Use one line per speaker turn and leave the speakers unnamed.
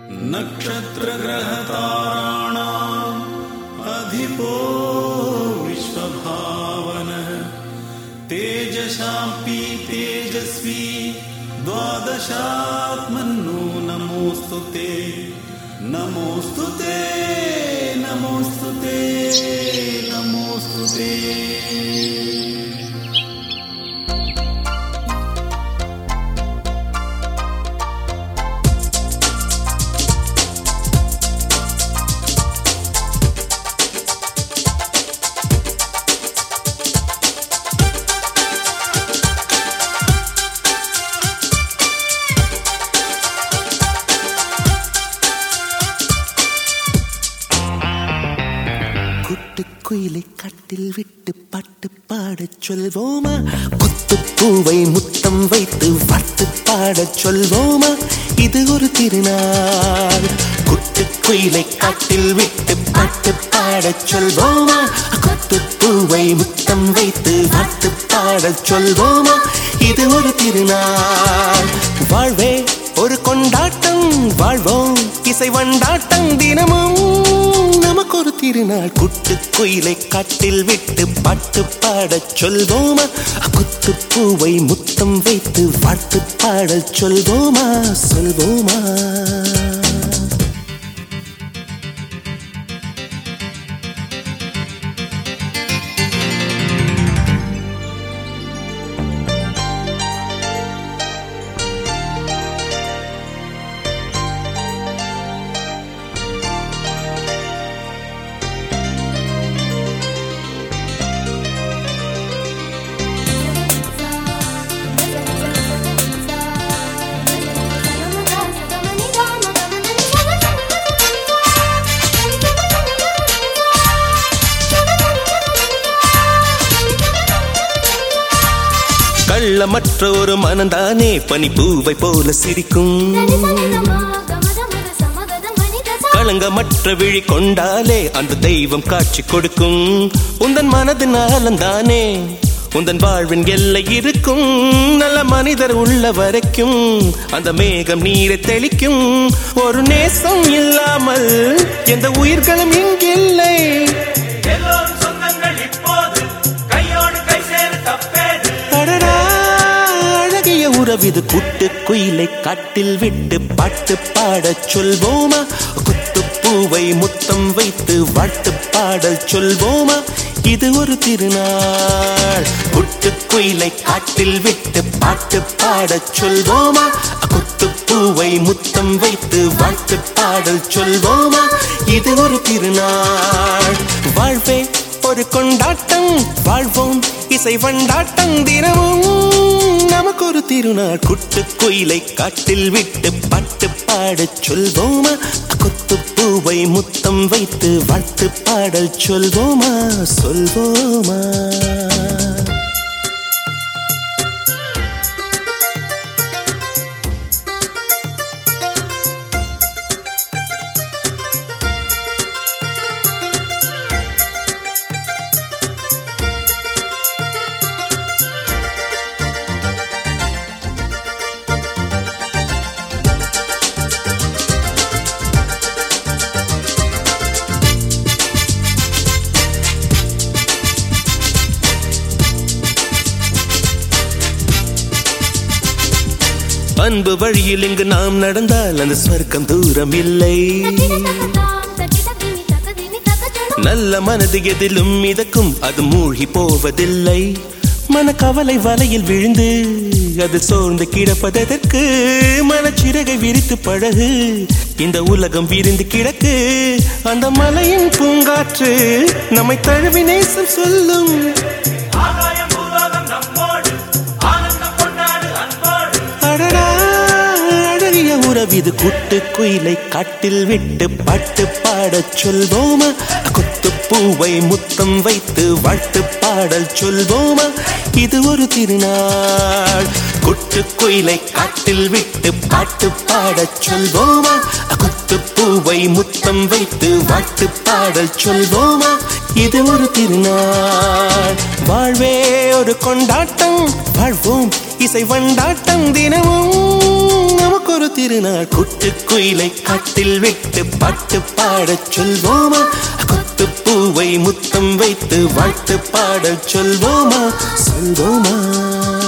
नक्षत्रग्रहताराणाम् अधिपो विश्वभावनः तेजशाम्पि तेजस्वी द्वादशात्मन्नो नमोऽस्तु ते नमोऽस्तु ते नमोऽस्तु ते नमोऽस्तु ते
குட்டுக்குயிலை கட்டில் விட்டு பாட்டு பாடச் சொல்வோமா குத்துப்பூவை முத்தம் வைத்து வாட்டு பாடச் சொல்வோமா இது ஒரு திருநாள் குட்டுக்குயிலை காட்டில் விட்டு பாட்டு பாடச் சொல்வோமா குத்துப்பூவை முத்தம் வைத்து வாட்டு பாடச் சொல்வோமா இது ஒரு திருநாள் வாழ்வே ஒரு கொண்டாட்டம் வாழ்வோம் இசை வண்டாட்டம் தினமும் நமக்கு ஒரு திருநாள் குட்டு குயிலை காட்டில் விட்டு பாட்டு பாடச் சொல்வோமா குத்து பூவை முத்தம் வைத்து வாழ்த்து பாடச் சொல்வோமா சொல்வோமா கள்ளமற்ற ஒரு மனந்தானே பனிப்பூவை போல சிரிக்கும் களங்கமற்ற விழி கொண்டாலே அந்த தெய்வம் காட்சி கொடுக்கும் உந்தன் மனது நலந்தானே உந்தன் வாழ்வின் எல்லை இருக்கும் நல்ல மனிதர் உள்ள வரைக்கும் அந்த மேகம் நீரை தெளிக்கும் ஒரு நேசம் இல்லாமல் எந்த உயிர்களும் இங்கில்லை
எல்லோரும் சொந்தங்கள் இப்போது கையோடு கை சேர தப்பேது
அடடா, அழகிய உறவிது குட்டு குயிலை காட்டில் விட்டு பாட்டு பாடச் சொல்வோமா குத்து பூவை முத்தம் வைத்து வாழ்த்து பாடல் சொல்வோமா இது ஒரு திருநாள் குட்டு குயிலை காட்டில் விட்டு பாட்டு பாடச் சொல்வோமா குத்து பூவை முத்தம் வைத்து வாழ்த்து பாடல் சொல்வோமா இது ஒரு திருநாள் வாழ்வே ஒரு கொண்டாட்டம் வாழ்வோம் இசை வண்டாட்டம் தினமும் நமக்கு ஒரு திருநாள் குட்டு குயிலை காட்டில் விட்டு பாட்டு பாடச் சொல்வோமா கொத்து பூவை முத்தம் வைத்து வாழ்த்து பாடல் சொல்வோமா சொல்வோமா அன்பு வழியில் இங்கு நாம் நடந்தால் அந்த ஸ்வர்க்கம் தூரம் இல்லை நல்ல மனது எதிலும் மிதக்கும் அது மூழ்கி போவதில்லை மனக்கவலை வலையில் விழுந்து அது சோர்ந்து கிடப்பதற்கு மனச்சிறகை விரித்து பழகு இந்த உலகம் விரிந்து கிடக்கு அந்த மலையின் பூங்காற்று நம்மை தழுவி நேசம் சொல்லும்
ஆகாயம் பூலோகம் நம்மோடு ஆனந்தம் கொண்டாடு அன்போடு
அடடா, அழகிய உறவிது குட்டு குயிலை காட்டில் விட்டு பாட்டு பாடச் சொல்வோமா குத்து பூவை முத்தம் வைத்து வாழ்த்து பாடல் சொல்வோமா இது ஒரு திருநாள் குட்டு குயிலை காட்டில் விட்டு பாட்டு பாடச் சொல்வோமா குத்து பூவை முத்தம் வைத்து வாழ்த்து பாடல் சொல்வோமா இது ஒரு திருநாள் வாழ்வே ஒரு கொண்டாட்டம் வாழ்வோம் இசை வண்டாட்டம் தினமும் நமக்கு ஒரு திருநாள் குட்டு குயிலை காட்டில் விட்டு பாட்டு பாடச் சொல்வோமா கொத்து பூவை முத்தம் வைத்து வாழ்த்து பாடச் சொல்வோமா சொல்வோமா